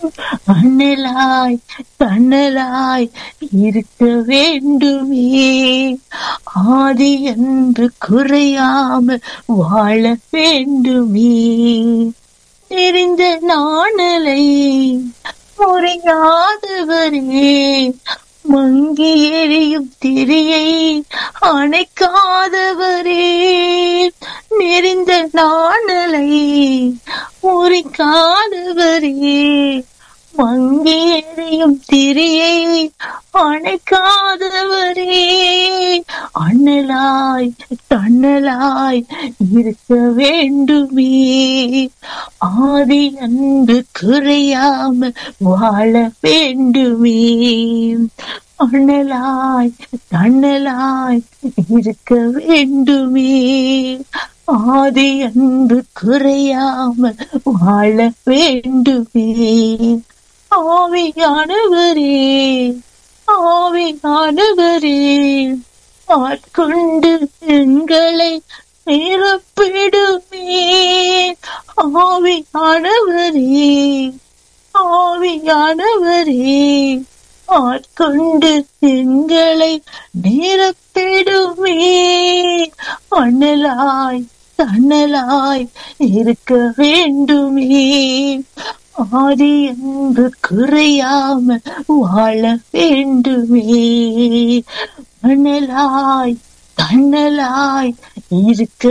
அண்ணலாய் தன்னலாய் இருக்க வேண்டுமே ஆதி என்று குறையாமல் வாழ வேண்டுமே தெரிந்த நாணலை முறையாதவரே மங்கி எரியும் திரியை அணைக்காதவரே நெறிந்த நாணலை முறிக்காதவரே மங்கி எரியும் திரியை அணைக்காதவரே அண்ணலாய் தன்னலாய் இருக்க வேண்டுமே ஆதி அன்பு குறையாம வாழ வேண்டுமே அண்ணலாய் தன்னலாய் இருக்க வேண்டுமே ஆதி அன்பு குறையாம வாழ வேண்டுமே ஆவியானவரே ஆவியானவரே ஆட்கொண்டு எங்களை நிரப்பிடுமே ஆவியானவரே ஆவியானவரே ஆட்கொண்டு எங்களை நிரப்பிடுமே அண்ணலாய் தன்னலாய் இருக்க வேண்டுமே ஆதி அன்பு குறையாம வாழ வேண்டுமே அண்ணலாய் தன்னலாய் இருக்க